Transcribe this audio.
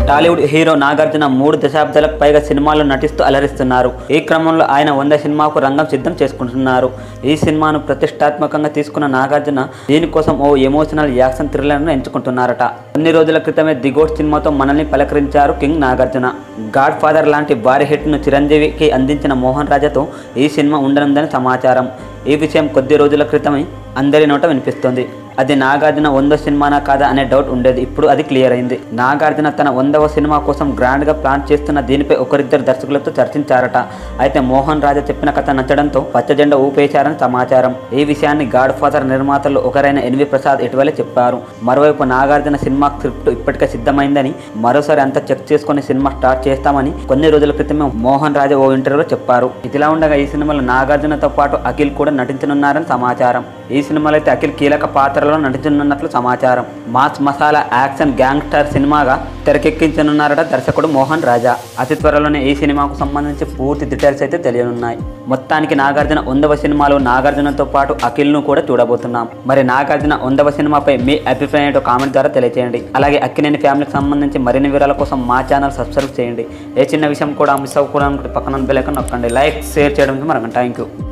Tollywood hero Nagarjuna మూడు దశాబ్దాలకు పైగా సినిమాల్లో నటిస్తూ అలరిస్తున్నారు ఈ క్రమంలో ఆయన వంద సినిమాకు రంగం సిద్ధం చేసుకుంటున్నారు ఈ సినిమాను ప్రతిష్టాత్మకంగా తీసుకున్న నాగార్జున దీనికోసం ఓ ఎమోషనల్ యాక్షన్ థ్రిల్లర్ను ఎంచుకుంటున్నారట కొన్ని రోజుల క్రితమే దిగోట్ సినిమాతో మనల్ని పలకరించారు కింగ్ నాగార్జున గాడ్ ఫాదర్ లాంటి భారీ హిట్ను చిరంజీవికి అందించిన మోహన్ రాజాతో ఈ సినిమా ఉండనుందని సమాచారం ఈ విషయం కొద్ది రోజుల క్రితమే అందరి నోట వినిపిస్తోంది అది నాగార్జున వందో సినిమానా కాదా అనే డౌట్ ఉండేది ఇప్పుడు అది క్లియర్ అయింది నాగార్జున తన వందవ సినిమా కోసం గ్రాండ్గా ప్లాన్ చేస్తున్న దీనిపై ఒకరిద్దరు దర్శకులతో చర్చించారట అయితే మోహన్ రాజా చెప్పిన కథ నచ్చడంతో పచ్చజెండా ఊపేశారని సమాచారం ఈ విషయాన్ని గాడ్ ఫాదర్ నిర్మాతలు ఒకరైన ఎన్వి ప్రసాద్ ఇటీవలే చెప్పారు మరోవైపు నాగార్జున సినిమా స్క్రిప్ట్ ఇప్పటికే సిద్ధమైందని మరోసారి అంతా చెక్ చేసుకుని సినిమా స్టార్ట్ చేస్తామని కొన్ని రోజుల క్రితమే మోహన్ రాజా ఓ ఇంటర్వ్యూలో చెప్పారు ఇదిలా ఉండగా ఈ సినిమాలో నాగార్జునతో పాటు అఖిల్ కూడా నటించనున్నారని సమాచారం ఈ సినిమాలో అయితే అఖిల్ కీలక పాత్రలో నటించనున్నట్లు సమాచారం మాస్ మసాలా యాక్షన్ గ్యాంగ్స్టర్ సినిమాగా తెరకెక్కించనున్నారట దర్శకుడు మోహన్ రాజా అతి త్వరలోనే ఈ సినిమాకు సంబంధించి పూర్తి డీటెయిల్స్ అయితే తెలియనున్నాయి మొత్తానికి నాగార్జున వందవ సినిమాలో నాగార్జునతో పాటు అఖిల్ను కూడా చూడబోతున్నాం మరి నాగార్జున వందవ సినిమాపై మీ అభిప్రాయం ఏంటో కామెంట్ ద్వారా తెలియజేయండి అలాగే అక్కినేని ఫ్యామిలీకి సంబంధించి మరిన్ని వివరాల కోసం మా ఛానల్ సబ్స్క్రైబ్ చేయండి ఏ చిన్న విషయం కూడా మిస్ అవ్వకూడదు పక్కన బెల్ ఐకాన్ నొక్కండి లైక్ షేర్ చేయడం మరొక థ్యాంక్ యూ